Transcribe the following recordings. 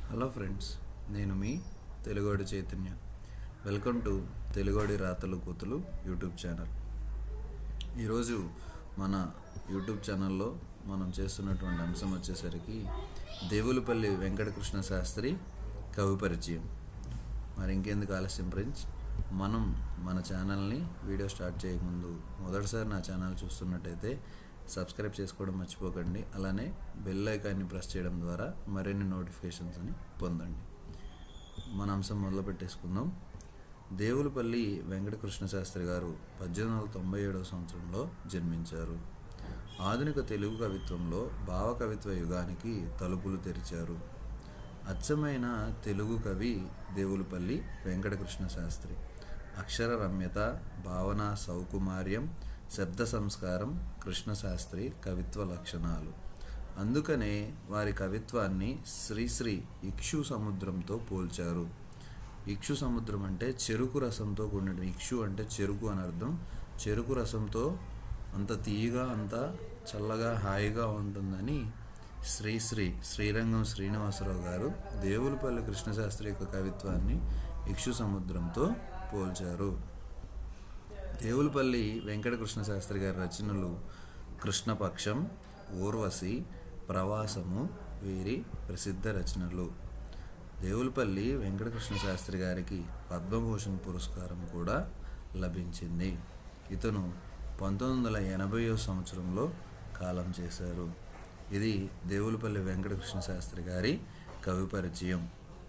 hello friends నేను మీ తెలుగోడి చైతన్య వెల్కమ్ టు తెలుగోడి రాతలు కూతులు యూట్యూబ్ ఛానల్ ఈరోజు మన యూట్యూబ్ ఛానల్లో మనం చేస్తున్నటువంటి అంశం వచ్చేసరికి దేవులపల్లి వెంకటకృష్ణ శాస్త్రి కవి పరిచయం మరి ఇంకెందుకు ఆలస్యం ఫ్రెండ్స్ మనం మన ఛానల్ని వీడియో స్టార్ట్ చేయకముందు మొదటిసారి నా ఛానల్ చూస్తున్నట్టయితే సబ్స్క్రైబ్ చేసుకోవడం మర్చిపోకండి అలానే బెల్ ఐకాన్ని ప్రెస్ చేయడం ద్వారా మరిన్ని నోటిఫికేషన్స్ని పొందండి మన అంశం మొదలు పెట్టేసుకుందాం దేవులపల్లి వెంకటకృష్ణ శాస్త్రి గారు పద్దెనిమిది వందల తొంభై ఏడవ సంవత్సరంలో జన్మించారు ఆధునిక తెలుగు కవిత్వంలో భావ కవిత్వ యుగానికి తలుపులు తెరిచారు అచ్చమైన తెలుగు కవి దేవులపల్లి వెంకటకృష్ణ శాస్త్రి అక్షర రమ్యత భావన సౌకుమార్యం శబ్ద సంస్కారం కృష్ణ శాస్త్రి కవిత్వ లక్షణాలు అందుకనే వారి కవిత్వాన్ని శ్రీశ్రీ ఇక్షు సముద్రంతో పోల్చారు ఇక్షు సముద్రం అంటే చెరుకు రసంతో కూడిన ఇక్షు అంటే చెరుకు అని అర్థం చెరుకు రసంతో అంత తీయగా అంత చల్లగా హాయిగా ఉంటుందని శ్రీశ్రీ శ్రీరంగం శ్రీనివాసరావు గారు దేవులపల్లి కృష్ణశాస్త్రి యొక్క కవిత్వాన్ని ఇక్షు సముద్రంతో పోల్చారు దేవులపల్లి వెంకటకృష్ణ శాస్త్రి గారి రచనలు కృష్ణపక్షం ఊర్వశి ప్రవాసము వీరి ప్రసిద్ధ రచనలు దేవులపల్లి వెంకటకృష్ణ శాస్త్రి గారికి పద్మభూషణ్ పురస్కారం కూడా లభించింది ఇతను పంతొమ్మిది వందల ఎనభైవ సంవత్సరంలో కాలం చేశారు ఇది దేవులపల్లి వెంకటకృష్ణ శాస్త్రి గారి కవి పరిచయం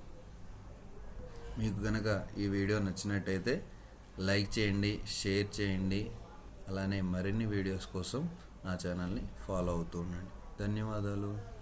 మీకు గనక ఈ వీడియో నచ్చినట్టయితే లైక్ చేయండి షేర్ చేయండి అలానే మరిన్ని వీడియోస్ కోసం నా ఛానల్ని ఫాలో అవుతూ ఉండండి ధన్యవాదాలు